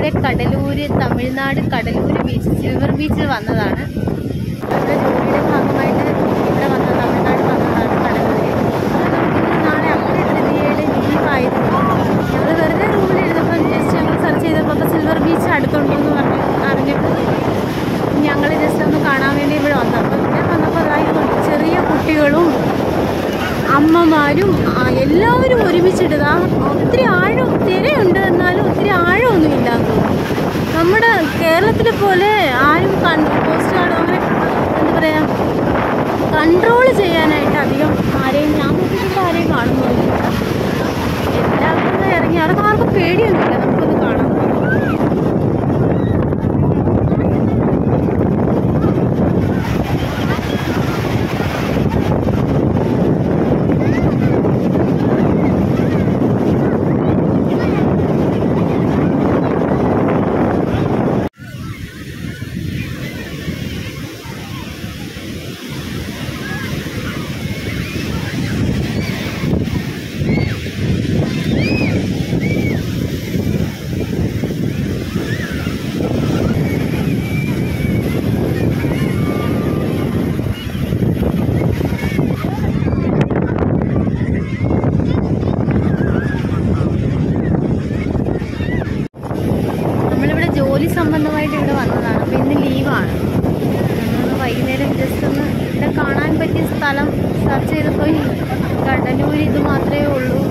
കടലൂര് Tamil Nadu Cuddalore beach silver ബീച്ചിൽ വന്നതാണ് ഇവിടെ ജോലിയുടെ ഭാഗമായിട്ട് ഇവിടെ വന്ന തമിഴ്നാട് വന്നതാണ് കടലൂര് നമുക്കിന്ന് നാളെ അക്ഷയ തൃതീയയുടെ ലീവായിരുന്നു ഞങ്ങൾ വെറുതെ റൂമിലിരുന്നപ്പോൾ ജസ്റ്റ് ഞങ്ങൾ സെർച്ച് ചെയ്തപ്പോൾ അപ്പോൾ സിൽവർ ബീച്ച് അടുത്തുണ്ടോ എന്ന് പറഞ്ഞ് അറിഞ്ഞിട്ട് ഞങ്ങൾ ജസ്റ്റ് ഒന്ന് കാണാൻ വേണ്ടി ഇവിടെ വന്നു അപ്പോൾ ഇവിടെ വന്നപ്പോൾ അതായത് ചെറിയ കുട്ടികളും അമ്മമാരും ആ, എല്ലാവരും ഒരുമിച്ചിട്ടത് ആ ഒത്തിരി ആഴം തിരയുണ്ട് എന്നാലും ഒത്തിരി ആഴമൊന്നും ഇല്ലാന്ന് തോന്നുന്നു നമ്മുടെ കേരളത്തിലെ പോലെ ആരും കൺ കോസ്റ്റ് ഗാർഡ് അങ്ങനെ എന്താ പറയുക കൺട്രോൾ ചെയ്യാനായിട്ട് അധികം ആരെയും ഞാൻ നോക്കിയിട്ട് ആരെയും കാണുന്നൊന്നുമില്ല എല്ലാവരും ഒന്ന് ഇറങ്ങി അവർക്ക് ആർക്കും പേടിയൊന്നുമില്ല നമുക്കൊന്ന് കാണാം നമ്മളിവിടെ ജോലി സംബന്ധമായിട്ട് ഇവിടെ വന്നതാണ് അപ്പോൾ ഇന്ന് ലീവാണ് നമ്മളൊന്ന് വൈകുന്നേരം ജസ്റ്റ് ഒന്ന് ഇവിടെ കാണാൻ പറ്റിയ സ്ഥലം സെർച്ച് ചെയ്തപ്പോൾ ഈ കടലൂർ ഇത് മാത്രമേ ഉള്ളൂ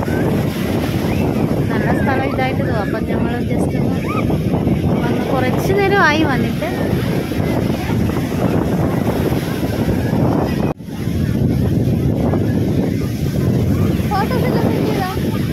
നല്ല സ്ഥലം ഇതായിട്ട് തോന്നും അപ്പം ഞങ്ങൾ ജസ്റ്റ് ഒന്ന് വന്ന് കുറച്ച് നേരമായി വന്നിട്ട് ഫോട്ടോസ് എല്ലാം കിട്ടിയതാ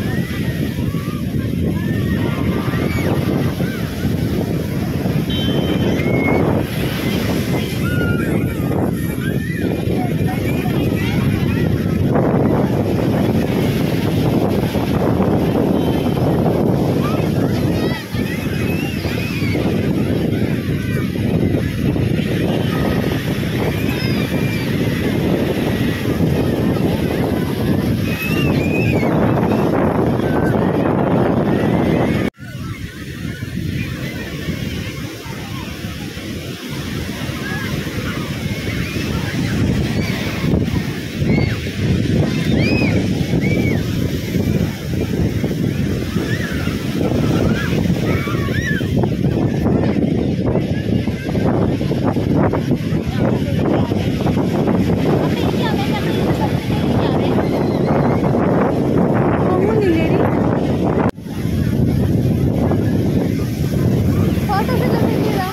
പോകുന്നില്ലേടി ഫോട്ടോസ് എല്ലാം കിട്ടിയതാ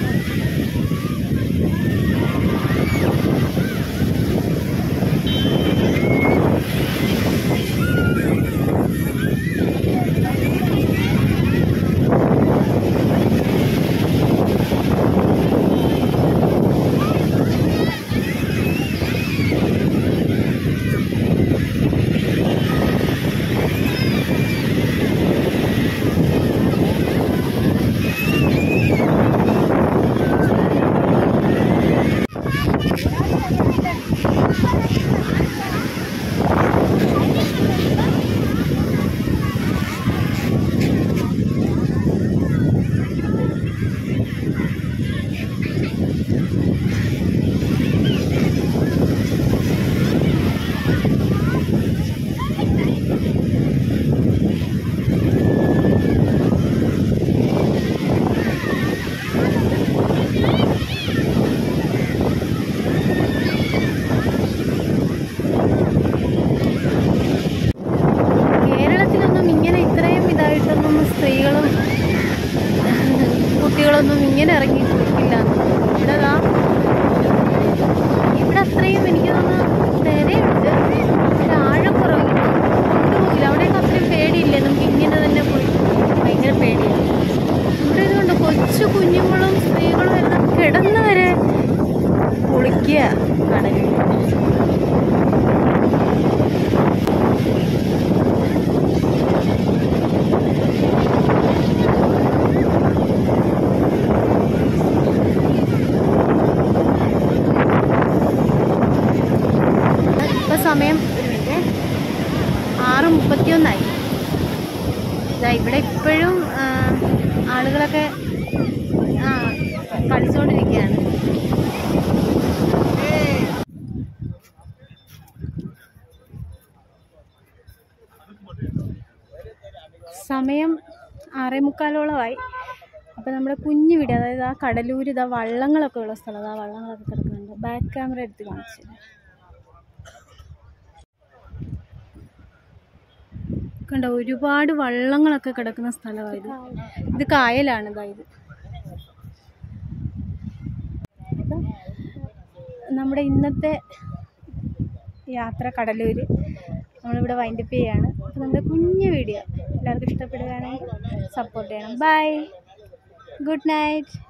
കേരളത്തിലൊന്നും ഇങ്ങനെ ഇത്രയും ഇതായിട്ടൊന്നും സ്ത്രീകളും കുട്ടികളൊന്നും ഇങ്ങനെ ഇറങ്ങി കുളിക്കില്ല ഇവിടെ ദാ ഇവിടെ അത്രയും എനിക്ക് തോന്നുന്നു തിരയുണ്ട് പക്ഷെ ആഴം കുറവില്ല കൊണ്ടുപോകില്ല അവിടെയൊക്കെ അത്രയും പേടിയില്ലേ നമുക്ക് ഇങ്ങനെ തന്നെ പോയി ഭയങ്കര പേടിയാണ് ഇവിടെ ഇതുകൊണ്ട് കൊച്ചു കുഞ്ഞുങ്ങളും സ്ത്രീകളും എല്ലാം കിടന്ന് വരെ കുളിക്കുക കടലിൽ ഇപ്പൊ സമയം ഒരു മിനിറ്റ് ആറ് മുപ്പത്തിയൊന്നായി ഇതാ ഇവിടെ ഇപ്പോഴും ആളുകൾ കുട്ടികളൊക്കെ ആ കളിച്ചുകൊണ്ടിരിക്കുകയാണ് സമയം ആറേ മുക്കാലോളമായി അപ്പോൾ നമ്മുടെ കുഞ്ഞു വീട് അതായത് ആ കടലൂർ ഇതാ വള്ളങ്ങളൊക്കെ ഉള്ള സ്ഥലം ആ വള്ളങ്ങളൊക്കെ കിടക്കുന്നുണ്ട് ബാക്ക് ക്യാമറ എടുത്ത് കാണിച്ചു കണ്ടോ ഒരുപാട് വള്ളങ്ങളൊക്കെ കിടക്കുന്ന സ്ഥലമാണ് ഇത് ഇത് കായലാണ് ഇതാ ഇത് അപ്പം നമ്മുടെ ഇന്നത്തെ യാത്ര കടലൂർ നമ്മളിവിടെ വൈൻഡപ്പ് ചെയ്യാണ് അപ്പോൾ നമ്മുടെ കുഞ്ഞു വീഡിയോ എല്ലാവർക്കും ഇഷ്ടപ്പെടുകയാണെങ്കിൽ സപ്പോർട്ട് ചെയ്യണം ബൈ ഗുഡ് നൈറ്റ്